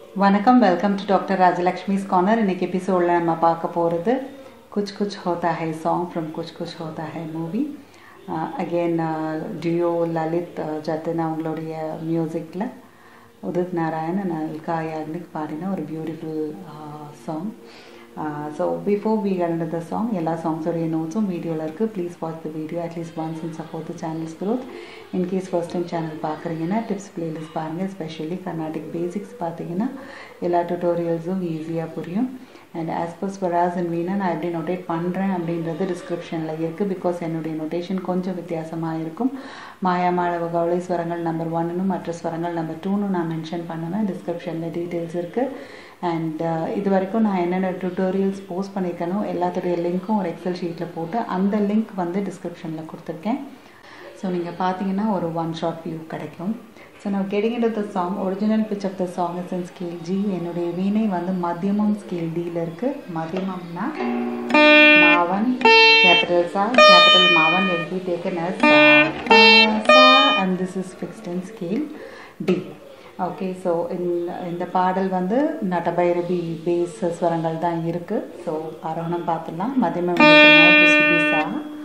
வணக்கம் welcome to doctor Rajalakshmi's corner இன்னைக்கு எபிசோடில் நம்ம பார்க்க போகிறது Kuch Kuch Hota Hai song from Kuch Kuch Hota Hai movie again duo Lalit Jatin அவங்களுடைய மியூசிக்கில் உதித் நாராயண் அண்ட் அல்கா யாக்னிக் பாடின ஒரு beautiful song so before we count the song எல்லா சாங்ஸோடைய நோட்ஸும் வீடியோவில் இருக்குது please watch the video at least once and support the channel's growth in case first time channel பார்க்குறீங்கன்னா டிப்ஸ் பிளேலிஸ்ட் பாருங்கள் எஸ்பெஷலி கர்நாடிக் பேசிக்ஸ் பார்த்தீங்கன்னா எல்லா டுட்டோரியல்ஸும் ஈஸியாக புரியும் and as per swaras and veena நான் எப்படி நோட்டேட் பண்ணுறேன் அப்படின்றது டிஸ்கிரிப்ஷனில் இருக்குது பிகாஸ் என்னுடைய நோட்டேஷன் கொஞ்சம் வித்தியாசமாக இருக்கும் மாயாமாளவ கவலை ஸ்வரங்கள் நம்பர் ஒன்னு மற்ற ஸ்வரங்கள் நம்பர் டூன்னு நான் மென்ஷன் பண்ணுவேன் டிஸ்கிரிப்ஷனில் டீட்டெயில்ஸ் இருக்குது அண்ட் இது வரைக்கும் நான் என்னென்ன டுட்டோரியல்ஸ் போஸ்ட் பண்ணியிருக்கேனோ எல்லாத்துடைய லிங்க்கும் ஒரு எக்ஸல் ஷீட்டில் போட்டு அந்த லிங்க் வந்து டிஸ்கிரிப்ஷனில் கொடுத்துருக்கேன் ஸோ நீங்கள் பார்த்தீங்கன்னா ஒரு ஒன் ஷார்ட் வியூ கிடைக்கும் ஸோ நான் getting in the song original pitch of the song is in scale G என்னுடைய வீணை வந்து மத்தியமம் ஸ்கேல் டியில் இருக்குது மத்தியமம்னா மாவன் கேபிட்டல் சா கேபிட்டல் மாவன் will be taken as sa, pa, sa and this is fixed in scale D. Okay so இந்த இந்த பாடல் வந்து நட்டபைரபி பேஸ் ஸ்வரங்கள் தான் இருக்குது ஸோ ஆரோகணம் பார்த்துடலாம் மதியமம் சா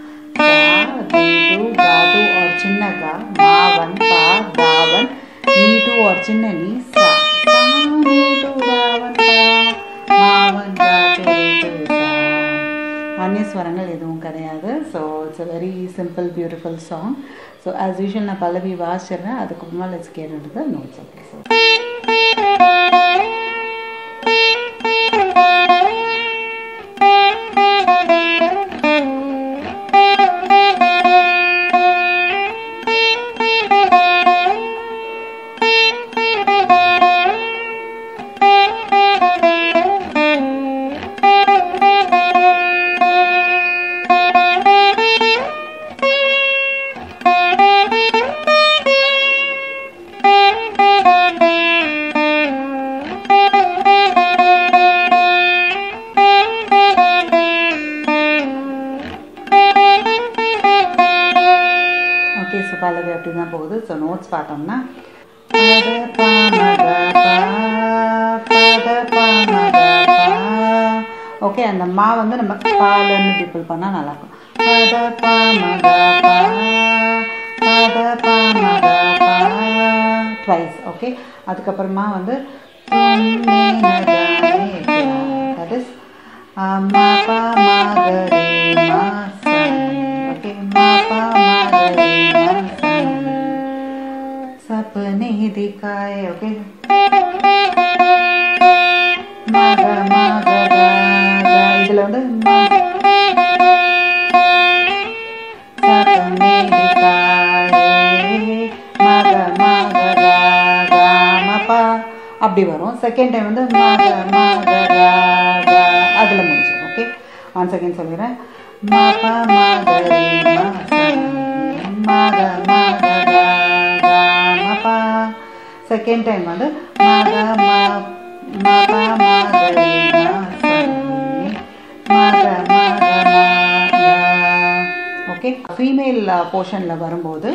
नीटू गादू और चिन्न गा मावन पा दावन नीटू और चिन्न नी सा सा नीटू दावन पा மாவன் பா नीटू सा அந்நிய ஸ்வரங்கள் எதுவும் கிடையாது so it's a very simple beautiful song so as usual நான் பல்லவி வாசிச்சிடுறேன் அதுக்கப்புறமா let's get to notes okay so okay so பல்லவி அப்படி தான் போகுது ஸோ நோட்ஸ் பார்த்தோம்னா பத பா மக பா பத பா மக பா ஓகே அந்த மா வந்து நம்ம பாலன்னு டிப்பிள் பண்ணால் நல்லாயிருக்கும் பத பா மக பா பத பா மக பா ட்வைஸ் ஓகே அதுக்கப்புறமா வந்து தட் இஸ் மா பா மக ரே மா ஓகே மா பா மக ரே மா सपने दिखाए ओके மக மக க க இதுல வந்து ம- சப்பனே திக்காயே மக மக க க ம ப அப்படி வரும் செகண்ட் டைம் வந்து மக மக க க அதுல முடிச்சு ஓகே ஒன் செகண்ட் சொல்லிடுறேன் ம ப மக ரே ம ச மக மக க க ம ப செகண்ட் டைம் வந்து மக ம ம ப மக ரே ம ச மக மக ம க ஓகே ஃபீமேல் போர்ஷனில் வரும்போது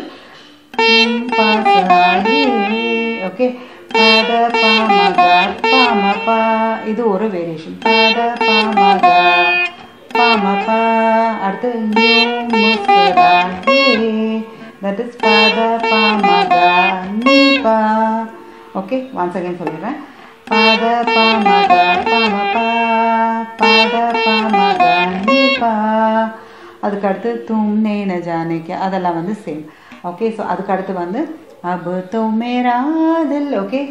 ஓகே பத பமக பமப இது ஒரு வேரியேஷன் பத பமக பமப அடுத்து நியூ முஸ்கராகி தட் இஸ் பத பமக நிப ஓகே ஒன்ஸ் அகைன் சொல்லிடுறேன் பத பமக பமப பத பமக நிப அதுக்கு அடுத்து தும் நேன ஜானேக்கு அதெல்லாம் வந்து சேம் ஓகே ஸோ அதுக்கு அடுத்து வந்து அப் तो मेरा दिल ஓகே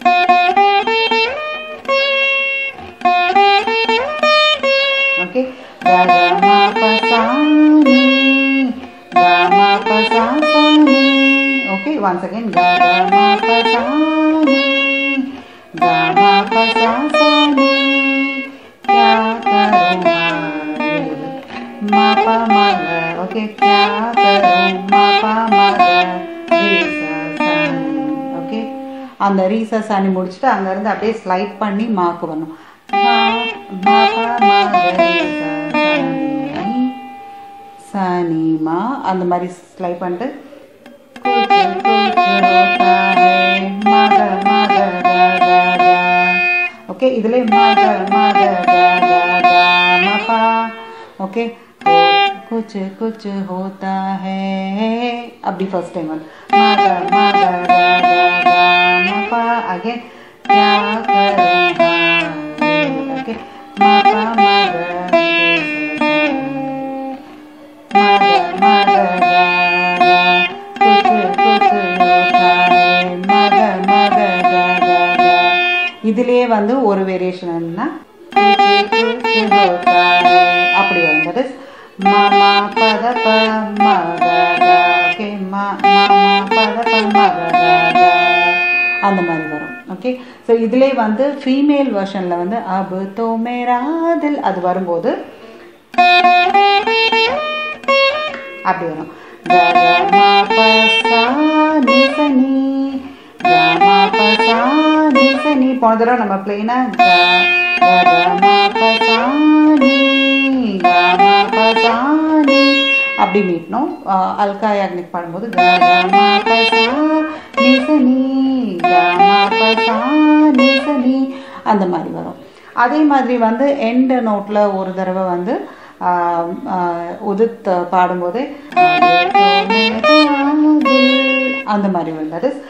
ஓகே க க ம ப சா நீ க ம ப சா சா நீ ஓகே ஒன்ஸ் அகைன் க க ம ப சா நீ க ம ப சா சா நீ क्या करूँ मा पा मा ग ओके क्या करूँ मा पा मा ग रे सा सा நீ ஓகே அந்த ரீசா சாணி முடிச்சுட்டு அங்கேருந்து அப்படியே ஸ்லைட் பண்ணி மாக்கு வரணும் மா மா பா மா க ரே சா சா நீ சா நீ மா அந்த மாதிரி ஸ்லைட் பண்ணிட்டு कुछ कुछ होता है मग मग ग ग ग ஓகே இதுல மக மக க க க ம பா ஓகே कुछ कुछ होता है அப்படி ஃபர்ஸ்ட் டைம் வந்து மக மக க க க ம பா அகைன் क्या करूँ ओके म पा म ग मग मग ग ग कुछ कुछ होता है मग मग ग ग ग இதுலயே வந்து ஒரு வேரியேஷன் என்னன்னா அப்படி வரும் தட் இஸ் மாமா பத ப மக ஓகே மாமா பத ப மக அந்த மாதிரி வரும் ஓகே ஸோ இதுலே வந்து ஃபீமேல் வெர்ஷனில் வந்து அபு தோ மேரா தில் அது வரும்போது அப்படி வரும் க க ம ப சா நி ச நீ க ம ப சா நி ச நீ போன தடவை நம்ம பிளெயினா க க க ம ப சா நீ க ம ப சா நீ அப்படி மீட்டணும் அல்கா யாக்னிக் பாடும்போது க க ம ப சா நி ச நீ க ம ப சா நி ச நீ அந்த மாதிரி வரும் அதே மாதிரி வந்து எண்ட் நோட்டில் ஒரு தடவை வந்து ஆஹ், ஆஹ், உதித் பாடும்போது அந்த மாதிரி வரும் தட் இஸ்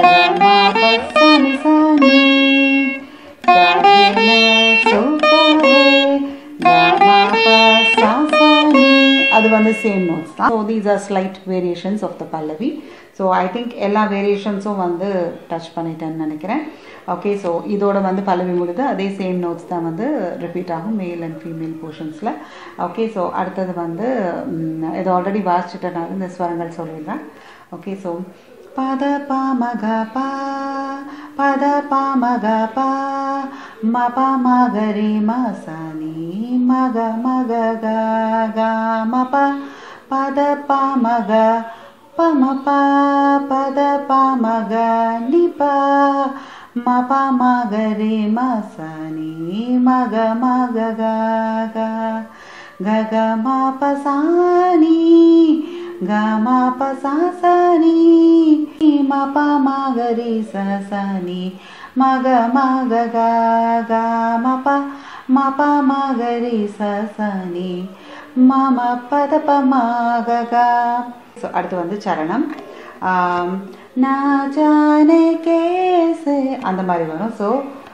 அது வந்து சேம் நோட்ஸ் தான் so these are slight variations of the pallavi so I think எல்லா வேரியேஷன்ஸும் வந்து டச் பண்ணிட்டேன்னு நினைக்கிறேன் ஓகே ஸோ இதோட வந்து பல்லவி முடிது அதே சேம் நோட்ஸ் தான் வந்து ரிப்பீட் ஆகும் மேல் அண்ட் ஃபீமேல் போர்ஷன்ஸில் ஓகே ஸோ அடுத்தது வந்து ம், இது ஆல்ரெடி வாசிச்சிட்டனால இந்த ஸ்வரங்கள் சொல்லிடுறேன் ஓகே ஸோ பத பா மக பா பத பா மக பா ம ப மக ரே ம ச நீ மக மக க க ம ப பத பா மக ப ம ப பத பா மக நி ப ம ப மக ரே ம ச நீ மக மக க க க க ம ப சா நீ க ம ப சா ச நீ ம ப ம க ரே ச ச நீ ம க ம க க க ம ப ம ப ம க ரே ச ச நீ ம ம ப த ப ம க க ஸோ அடுத்து வந்து சரணம் ஆம், நா ஜானே கேசே அந்த மாதிரி வரும் so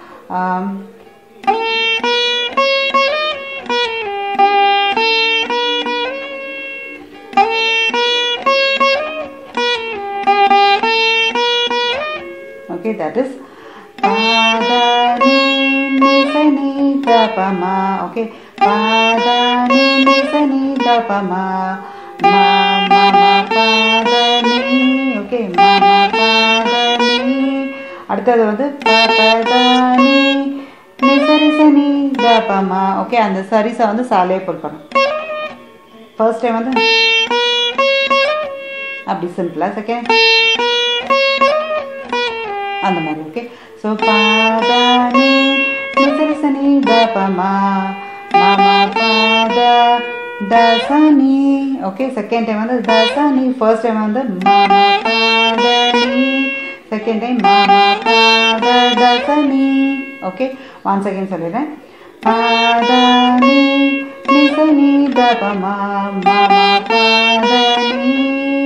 okay that is pada ni ni sa ni da pa ma okay pada ni ni sa ni da pa ma ma ma ma pada ni okay ma ma pada ni அடுத்தது வந்து ப பத நீ நீ சரி சனி த ப மா okay அந்த சரிசை வந்து சாலே புல் பண்ணும் ஃபர்ஸ்ட் டைம் வந்து அப்படி சிம்பிளா செகண்ட் அந்த மாதிரி ஓகே ஸோ பாதானி நிசரிசனி த பமா மாமா பாத தசனி ஓகே செகண்ட் டைம் வந்து தசனி ஃபர்ஸ்ட் டைம் வந்து மாமா பாதனி செகண்ட் டைம் மாமா பாத தசனி ஓகே ஒன் செகண்ட் சொல்லிடுறேன் பாதானி நிசனி த பமா மாமா பாதனி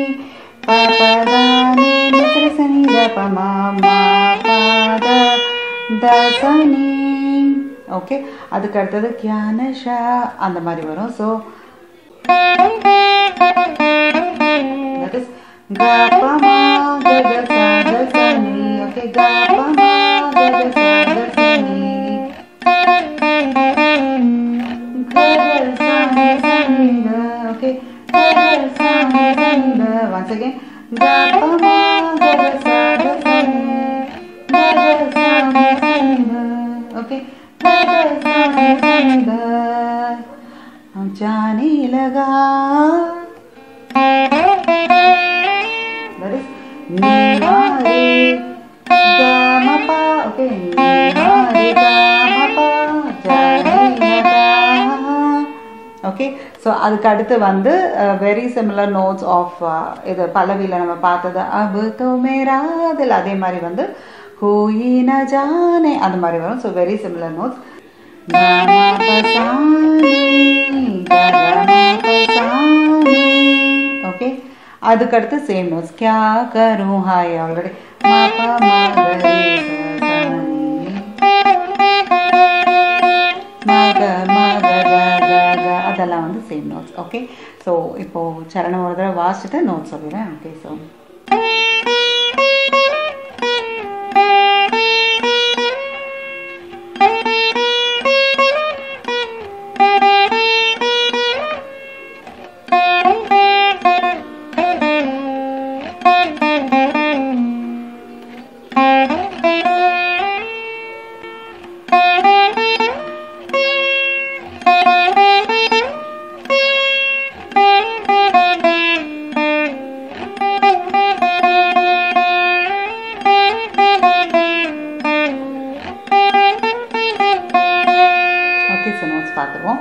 பபதானி நித்ரசனி தபமா மா பாத தசனி ஓகே அதுக்கு அடுத்தது கியானஷா அந்த மாதிரி வரும் so that is gapama gaga sadasani okay gapama gaga sadasani gaga sani sani ga okay gaga sani sani ga once again gapama gaga sadasani gaga sani sani ga okay gaga sani sani ga हम जाने लगा that is ni ma re ga ma pa okay ni ma re ga ma pa jane laga okay so அதுக்கு அடுத்து வந்து very similar notes of இது பல்லவியில் நம்ம பார்த்தது அபு தோ மேரா அதில் அதே மாதிரி வந்து கோயி ந ஜானே அந்த மாதிரி வரும் so very similar notes okay அதுக்கடுத்து சேம் நோட்ஸ் கியா கரும் ஹாய் ஆல்ரெடி மக மக க க க அதெல்லாம் வந்து சேம் நோட்ஸ் ஓகே ஸோ இப்போது சரணம் ஒரு தடவை வாசிச்சுட்டு நோட்ஸ் சொல்லிடுறேன் okay so okay so notes பார்த்துருவோம்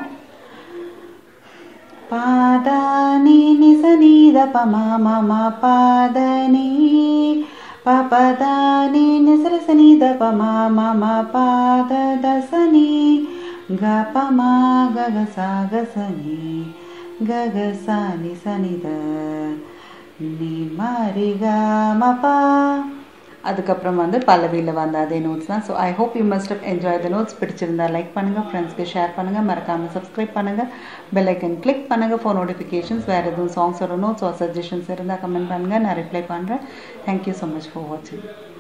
பாதானி நிசநீத பமா மம பாதனி பபதானி நிசரசநீத பமா மம பாத தசனி க பமா கக சாகசனி கக சானி சனித நீ மாரி க மபா அதுக்கப்புறம் வந்து பல்லவியில் வந்த அதே நோட்ஸ் தான் so I hope you must have enjoy the notes பிடிச்சிருந்தா லைக் பண்ணுங்கள் ஃப்ரெண்ட்ஸ்க்கு ஷேர் பண்ணுங்கள் மறக்காமல் சப்ஸ்கிரைப் பண்ணுங்கள் பெல் ஐக்கன் கிளிக் பண்ணுங்கள் ஃபோன் நோட்டிஃபிகேஷன்ஸ் வேறு எதுவும் சாங்ஸோட நோட்ஸ் ஆர் சஜஷன்ஸ் இருந்தால் கமெண்ட் பண்ணுங்கள் நான் ரிப்ளை பண்ணுறேன் தேங்க்யூ ஸோ மச் ஃபார் வாட்சிங்